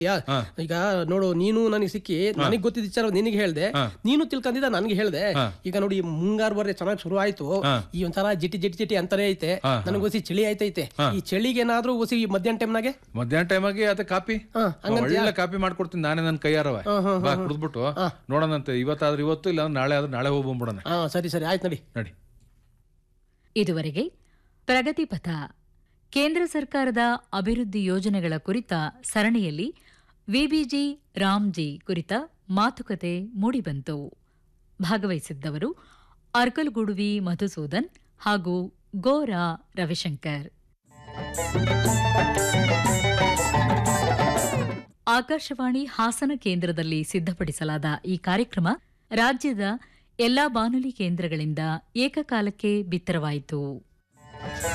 ಯಾ ಹಾ. ಈಗ ನೋಡು ನೀನು ನನಗೆ ಸಿಕ್ಕಿ ನನಗೆ ಗೊತ್ತಿದ್ದ ವಿಚಾರ ನಿನಗೆ ಹೇಳ್ದೆ ಹಾ. ನೀನು ತಿಳ್ಕೊಂಡಿದ್ದ ನನಗೆ ಹೇಳ್ದೆ ಹಾ. ಈಗ ನೋಡಿ ಈ ಮುಂಗಾರು ಬರ್ರೆ ಚೆನ್ನಾಗಿ ಶುರು ಆಯ್ತು ಹಾ. ಈ ಒಂಥರ ಜಿಟಿ ಜಿಟಿ ಜಿಟಿ ಅಂತಾನೆ ಐತೆ ಹಾ, ನನಗೆ ಒಸಿ ಚಳಿ ಆಯ್ತೈತೆ ಈ ಚಳಿಗೆ ಏನಾದ್ರೂ ಒಸಿ ಈ ಮಧ್ಯಾಹ್ನ ಟೈಮ್ನಾಗೆ ಮಧ್ಯಾಹ್ನ ಟೈಮಾಗಿ ಅದ ಕಾಪಿ ಹಾ, ಒಳ್ಳೆ ಕಾಪಿ ಮಾಡ್ಕೊಡ್ತೀನಿ ನಾನೇ ನನ್ನ ಕೈಯಾರವ ಬಾ ಕುಡಿದ್ಬಿಟ್ಟು ನೋಡೋಣಂತೆ ಇವತ್ತಾದ್ರೆ ಇವತ್ತು ಇಲ್ಲ ನಾಳೆ ಆದ್ರೆ ನಾಳೆ ಹೋಗಿ ಬಂದ್ಬಿಡೋಣ ಹಾ ಸರಿ ಸರಿ ಆಯ್ತು ನಡಿ ನಡಿ ಇದುವರೆಗೆ ಪ್ರಗತಿ ಪಥ ಕೇಂದ್ರ ಸರ್ಕಾರದ ಅಭಿವೃದ್ಧಿ ಯೋಜನೆಗಳ ಕುರಿತ ಸರಣಿಯಲ್ಲಿ ವಿಬಿಜಿ ರಾಮ್ಜಿ ಕುರಿತ ಮಾತುಕತೆ ಮೂಡಿಬಂತು ಭಾಗವಹಿಸಿದ್ದವರು ಅರ್ಕಲ್ಗುಡುವಿ ಮಧುಸೂದನ್ ಹಾಗೂ ಗೋರಾ ರವಿಶಂಕರ್ ಆಕಾಶವಾಣಿ ಹಾಸನ ಕೇಂದ್ರದಲ್ಲಿ ಸಿದ್ಧಪಡಿಸಲಾದ ಈ ಕಾರ್ಯಕ್ರಮ ರಾಜ್ಯದ ಎಲ್ಲಾ ಬಾನುಲಿ ಕೇಂದ್ರಗಳಿಂದ ಏಕಕಾಲಕ್ಕೆ ಬಿತ್ತರವಾಯಿತು